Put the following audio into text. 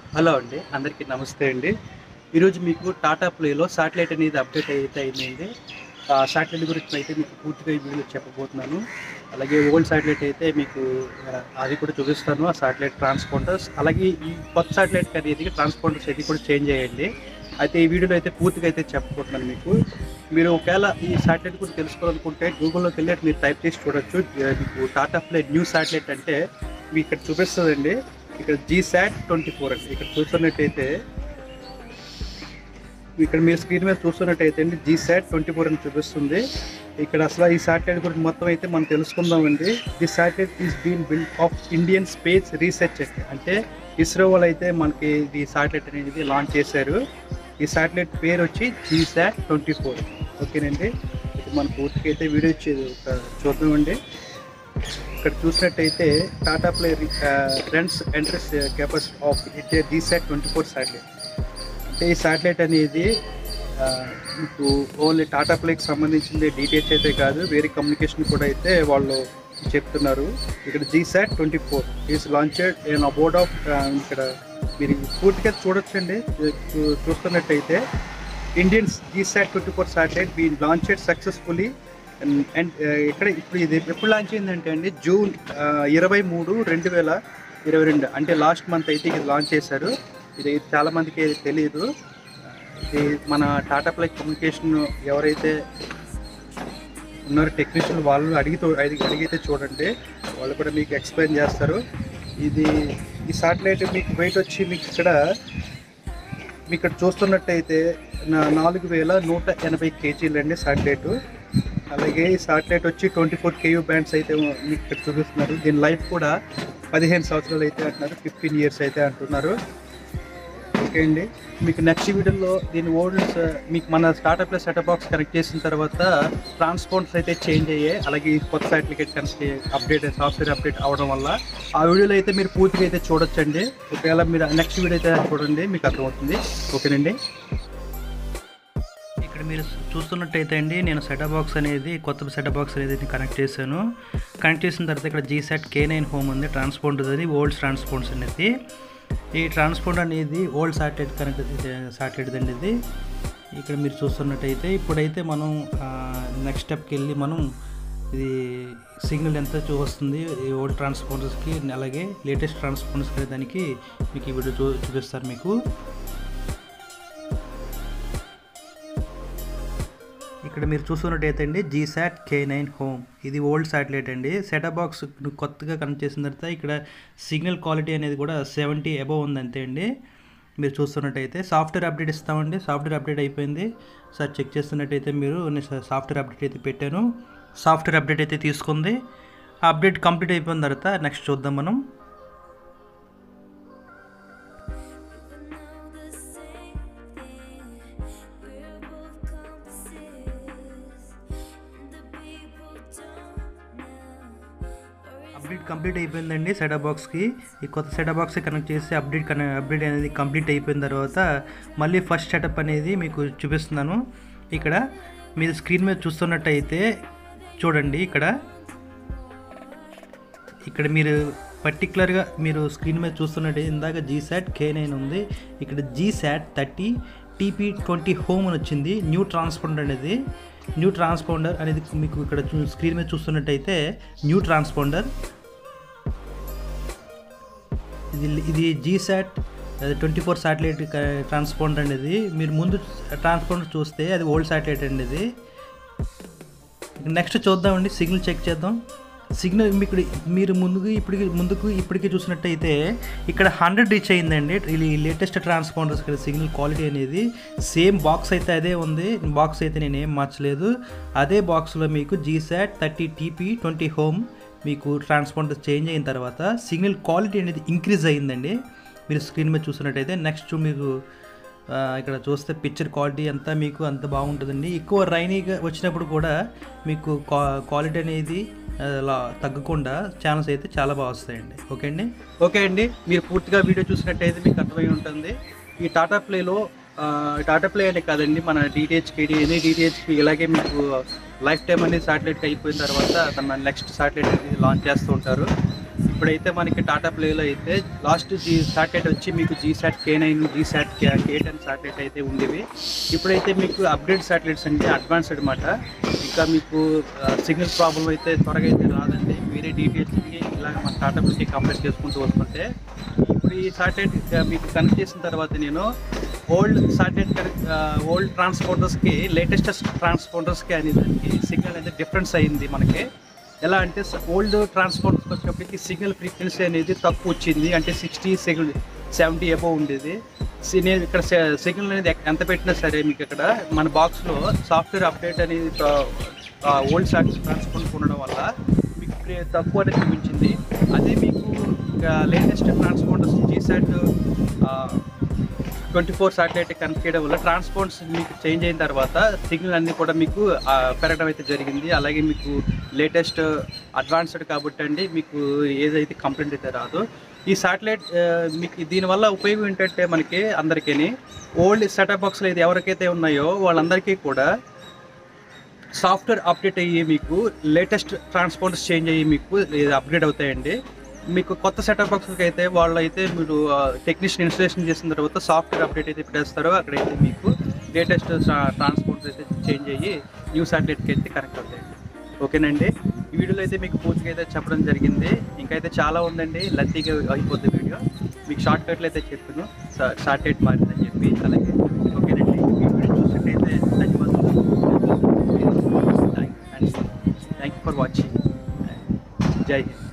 hello అండి అందరికీ నమస్తే అండి ఈరోజు మీకు టాటా ప్లేలో శాటిలైట్ అనేది అప్డేట్ అయితే అయిందండి ఆ శాటిలైట్ గురించి అయితే మీకు పూర్తిగా ఈ వీడియోలో చెప్పబోతున్నాను అలాగే ఓల్డ్ శాటిలైట్ అయితే మీకు ఆ, అది కూడా చూపిస్తాను ఆ శాటిలైట్ ట్రాన్స్పాండర్స్ అలాగే ఈ కొత్త శాటిలైట్ అనేది ట్రాన్స్పాండర్స్ అయితే కూడా చేంజ్ అయ్యండి అయితే ఈ వీడియోలో అయితే పూర్తిగా అయితే చెప్పబోతున్నాను మీకు మీరు ఒకవేళ ఈ శాటిలైట్ గురించి తెలుసుకోవాలనుకుంటే గూగుల్లోకి వెళ్ళి మీరు టైప్ చేసి చూడొచ్చు ఆ, మీకు టాటా ప్లే న్యూ శాటిలైట్ అంటే మీకు ఇక్కడ చూపిస్తుందండి ఇక్కడ జీ శాట్ ట్వంటీ ఫోర్ అండి ఇక్కడ చూస్తున్నట్టయితే ఇక్కడ మీరు స్క్రీన్ మీద చూస్తున్నట్టయితే అండి జీ శాట్ ట్వంటీ ఫోర్ అని చూపిస్తుంది ఇక్కడ అసలు ఈ శాటిలైట్ గురించి మొత్తం అయితే మనం తెలుసుకుందామండి the satellite is been build of Indian space research అండి అంటే ఇస్రో వాళ్ళు అయితే మనకి ఈ శాటిలైట్ అనేది లాంచ్ చేశారు ఈ శాటిలైట్ పేరు వచ్చి జీ శాట్ ట్వంటీ ఫోర్ ఓకేనండి ఇది మన పూర్తిగా అయితే వీడియో ఇచ్చేది ఒక చూద్దామండి ఇక్కడ చూసినట్టయితే Tata play friends entrance capacity of it GSAT twenty four satellite అంటే ఈ శాటిలైట్ అనేది ఆ, మీకు ఓన్లీ టాటా ప్లేకి సంబంధించింది డీటెయిల్స్ అయితే కాదు వేరే కమ్యూనికేషన్ కూడా అయితే వాళ్ళు చెప్తున్నారు ఇక్కడ GSAT twenty four is launched in about of ఇక్కడ మీరు పూర్తిగా చూడొచ్చండి చూ- చూస్తున్నట్టయితే Indians GSAT twenty four satellite be launched successfully and ఇక్కడ ఇప్పుడు ఇది ఎప్పుడు లాంచ్ అయిందంటే అండి జూన్ ఇరవై మూడు రెండు వేల ఇరవై రెండు అంటే లాస్ట్ మంత్ అయితే ఇది లాంచ్ చేశారు ఇది చాలా మందికి తెలియదు ఇది మన టాటా ప్లై కమ్యూనికేషన్ ఎవరైతే ఉన్నారో టెక్నీషియన్ వాళ్ళు అడిగితే అడిగి అడిగితే చూడండి వాళ్ళు కూడా మీకు ఎక్స్ప్లెయిన్ చేస్తారు ఇది ఈ సాటిలైట్ మీకు వెయిట్ వచ్చి మీకు ఇక్కడ మీకు ఇక్కడ చూస్తున్నట్టయితే నా- నాలుగు వేల నూట ఎనభై కేజీలు అండి సాటిలైట్ అలాగే ఈ సాటిలైట్ వచ్చి ట్వంటీ ఫోర్ కేయూ బ్యాండ్స్ అయితే మీకు ఇక్కడ చూపిస్తున్నారు దీని లైఫ్ కూడా పదిహేను సంవత్సరాలు అయితే అంటున్నారు ఫిఫ్టీన్ ఇయర్స్ అయితే అంటున్నారు ఓకే అండి మీకు నెక్స్ట్ వీడియోలో దీని ఓల్డ్స్ మీకు మన స్టార్టప్లో సెటప్ బాక్స్ కనెక్ట్ చేసిన తర్వాత ట్రాన్స్పోర్ట్స్ అయితే చేంజ్ అయ్యాయి అలాగే ఈ కొత్త certificate connect update software update అవడం వల్ల ఆ వీడియోలో అయితే మీరు పూర్తిగా అయితే చూడొచ్చండి ఒకవేళ మీరు నెక్స్ట్ వీడియో అయితే చూడండి మీకు అర్థమవుతుంది ఓకేనండి ఇక్కడ మీరు చూస్తున్నట్టయితే అండి నేను సెటప్ బాక్స్ అనేది కొత్త సెటప్ బాక్స్ అనేది కనెక్ట్ చేశాను కనెక్ట్ చేసిన తర్వాత ఇక్కడ జీసెట్ కే నైన్ హోమ్ ఉంది ట్రాన్స్పోర్ట్ అది ఓల్డ్ ట్రాన్స్పోర్ట్స్ అనేది ఈ ట్రాన్స్పోర్ట్ అనేది ఓల్డ్ శాటిలైట్ కనెక్ట్ శాటిలైట్ అండి ఇది ఇక్కడ మీరు చూస్తున్నట్టయితే ఇప్పుడైతే మనం నెక్స్ట్ స్టెప్కి వెళ్ళి మనం ఇది సిగ్నల్ ఎంత చూ- వస్తుంది ఈ ఓల్డ్ ట్రాన్స్పోర్టర్స్కి అలాగే లేటెస్ట్ ట్రాన్స్పోర్టర్స్కి దానికి మీకు ఈ వీడియో చూ చూపిస్తారు మీకు ఇక్కడ మీరు చూస్తున్నట్టయితే అండి జీసాట్ కే నైన్ హోమ్ ఇది ఓల్డ్ శాటిలైట్ అండి సెటప్ బాక్స్ కొత్తగా కనెక్ట్ చేసిన తర్వాత ఇక్కడ సిగ్నల్ క్వాలిటీ అనేది కూడా సెవెంటీ అబవ్ ఉంది అంతే అండి మీరు చూస్తున్నట్టయితే సాఫ్ట్వేర్ అప్డేట్ ఇస్తామండి సాఫ్ట్వేర్ అప్డేట్ అయిపోయింది సార్ చెక్ చేస్తున్నట్టయితే మీరు నేను సాఫ్ట్వేర్ అప్డేట్ అయితే పెట్టాను సాఫ్ట్వేర్ అప్డేట్ అయితే తీసుకుంది ఆ అప్డేట్ కంప్లీట్ అయిపోయిన తర్వాత నెక్స్ట్ చూద్దాం మనం అప్డేట్ కంప్లీట్ అయిపోయిందండి సెటప్ బాక్స్కి ఈ కొత్త సెటప్ బాక్స్ కనెక్ట్ చేసి అప్డేట్ కన అప్డేట్ అనేది కంప్లీట్ అయిపోయిన తర్వాత మళ్ళీ ఫస్ట్ సెటప్ అనేది మీకు చూపిస్తున్నాను ఇక్కడ మీరు స్క్రీన్ మీద చూస్తున్నట్టయితే చూడండి ఇక్కడ ఇక్కడ మీరు పర్టికులర్గా మీరు స్క్రీన్ మీద చూస్తున్నట్టు ఇందాక జీసాట్ కే నైన్ ఉంది ఇక్కడ GSAT thirty TP twenty home అని వచ్చింది న్యూ ట్రాన్స్పాండర్ అనేది న్యూ ట్రాన్స్పాండర్ అనేది మీకు ఇక్కడ చూ- స్క్రీన్ మీద చూస్తున్నట్టయితే న్యూ ట్రాన్స్పాండర్ ఇది ఇది GSAT twenty four satellite transponder అనేది మీరు ముందు ట్రాన్స్పాండర్ చూస్తే అది ఓల్డ్ శాటిలైట్ అండి ఇది నెక్స్ట్ చూద్దామండి సిగ్నల్ చెక్ చేద్దాం సిగ్నల్ మీకు మీరు ముందుకు ఇప్పటికి ముందుకు ఇప్పటికీ చూసినట్టయితే ఇక్కడ హండ్రెడ్ రీచ్ అయిందండి ఇది లేటెస్ట్ ట్రాన్స్పాండర్స్ ఇక్కడ సిగ్నల్ క్వాలిటీ అనేది సేమ్ బాక్స్ అయితే అదే ఉంది బాక్స్ అయితే నేను ఏం మార్చలేదు అదే బాక్స్లో మీకు GSAT thirty TP twenty home మీకు ట్రాన్స్పాండర్ చేంజ్ అయిన తర్వాత సిగ్నల్ క్వాలిటీ అనేది ఇంక్రీజ్ అయ్యిందండి మీరు స్క్రీన్ మీద చూసినట్టయితే నెక్స్ట్ మీకు ఆ, ఇక్కడ చూస్తే పిక్చర్ క్వాలిటీ అంతా మీకు అంత బాగుంటుందండి ఎక్కువ రైనీగా వచ్చినప్పుడు కూడా మీకు క్వా- క్వాలిటీ అనేది ఆ, అలా తగ్గకుండా ఛానల్స్ అయితే చాలా బాగా వస్తాయండి ఓకే అండి ఓకే అండి మీరు పూర్తిగా వీడియో చూసినట్టయితే మీకు అర్థమై ఉంటుంది ఈ టాటా ప్లేలో ఆ, టాటా ప్లే అనే కాదండి మన డిటిహెచ్ కేడి ఎనీ డిటిహెచ్కి ఇలాగే మీకు లైఫ్ టైం అనేది సాటిలైట్ అయిపోయిన తర్వాత తన నెక్స్ట్ సాటిలైట్ అనేది లాంచ్ చేస్తూ ఉంటారు ఇప్పుడైతే మనకి టాటా ప్లేలో అయితే లాస్ట్ జీ సాటిలైట్ వచ్చి మీకు GSAT K nine GSAT K K ten satellite అయితే ఉండేవి ఇప్పుడైతే మీకు అప్గ్రేడ్ సాటిలైట్స్ అండి అడ్వాన్స్డ్ అనమాట ఇంకా మీకు సిగ్నల్ ప్రాబ్లం అయితే త్వరగా అయితే రాదండి వేరే డీటెయిల్స్కి ఇలాగ మన టాటా ప్లేకి కంపేర్ చేసుకుంటూ వస్తుంటే ఇప్పుడు ఈ సాటిలైట్ మీకు కనెక్ట్ చేసిన తర్వాత నేను ఓల్డ్ సాటిలైట్ ఓల్డ్ ట్రాన్స్పోర్టర్స్కి లేటెస్ట్ ట్రాన్స్పోర్టర్స్కి అనేది సిగ్నల్ అనేది డిఫరెన్స్ అయింది మనకి ఎలా అంటే ఓల్డ్ ట్రాన్స్పోర్ట్స్ వచ్చేటప్పటికి సిగ్నల్ ఫ్రీక్వెన్సీ అనేది తక్కువ వచ్చింది అంటే సిక్స్టీ సెకండ్ సెవెంటీ ఎబో ఉండేది సి- నేను ఇక్కడ సిగ్నల్ అనేది ఎక్- ఎంత పెట్టినా సరే మీకు ఇక్కడ మన బాక్స్లో సాఫ్ట్వేర్ అప్డేట్ అనేది ఓల్డ్ సాట్ ట్రాన్స్పోర్ట్ ఉండడం వల్ల మీకు ప్రే- తక్కువ అనేది చూపించింది అదే మీకు latest transporters GSAT twenty four satellite connect చేయడం వల్ల ట్రాన్స్పోర్ట్స్ మీకు చేంజ్ అయిన తర్వాత సిగ్నల్ అన్నీ కూడా మీకు ఆ, పెరగడం అయితే జరిగింది అలాగే మీకు లేటెస్ట్ అడ్వాన్స్డ్ కాబట్టి అండి మీకు ఏదైతే కంప్లైంట్ అయితే రాదు ఈ సాటిలైట్ మీకు దీనివల్ల ఉపయోగం ఏంటంటే మనకి అందరికీ ఓల్డ్ సెటప్ బాక్స్లో ఇది ఎవరికైతే ఉన్నాయో వాళ్ళందరికీ కూడా సాఫ్ట్వేర్ అప్డేట్ అయ్యి మీకు లేటెస్ట్ ట్రాన్స్పోర్ట్స్ చేంజ్ అయ్యి మీకు అప్గ్రేడ్ అవుతాయండి మీకు కొత్త సెటప్ బాక్స్కి అయితే వాళ్ళు అయితే మీరు టెక్నీషియన్ ఇన్స్టలేషన్ చేసిన తర్వాత సాఫ్ట్వేర్ అప్డేట్ అయితే పెట్టేస్తారో అక్కడైతే మీకు లేటెస్ట్ ట్రాన్స్పోర్ట్స్ అయితే చేంజ్ అయ్యి న్యూ సాటిలైట్కి అయితే కనెక్ట్ అవుతాయండి ఓకేనండి ఈ వీడియోలో అయితే మీకు పూర్తిగా అయితే చెప్పడం జరిగింది ఇంకా అయితే చాలా ఉందండి లద్దీగా అయిపోద్ది వీడియో మీకు షార్ట్ కట్లు అయితే చెప్పాను సాటిలైట్ మారిందని చెప్పి అలాగే ఓకేనండి ఈ వీడియో చూసినట్టయితే ధన్యవాదాలు థ్యాంక్ యూ ఫర్ వాచింగ్ జై హింద్